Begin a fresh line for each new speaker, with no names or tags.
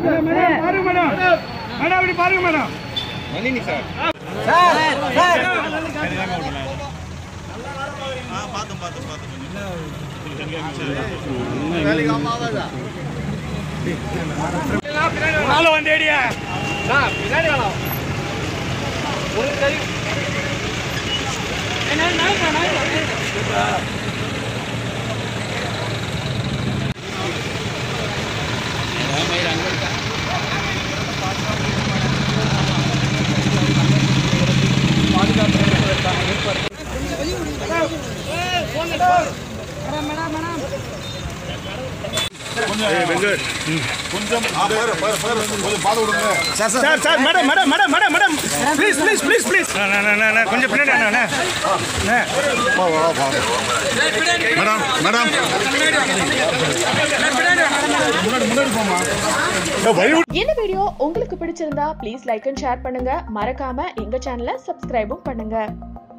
Madam பாருங்க madam madam அப்படி பாருங்க மேடம் நாலு வந்தேடியா பின்னாடி வேணாம் ஒரு கை sir sir madam madam madam madam madam please please please please கொஞ்சம் பின்னாடி அண்ணா, அண்ணா. அண்ணா.
மேடம் மேடம்
இந்த வீடியோ உங்களுக்கு பிடிச்சிருந்தா ப்ளீஸ் லைக் அண்ட் ஷேர் பண்ணுங்க மறக்காம எங்க சேனலை சப்ஸ்கிரைபும் பண்ணுங்க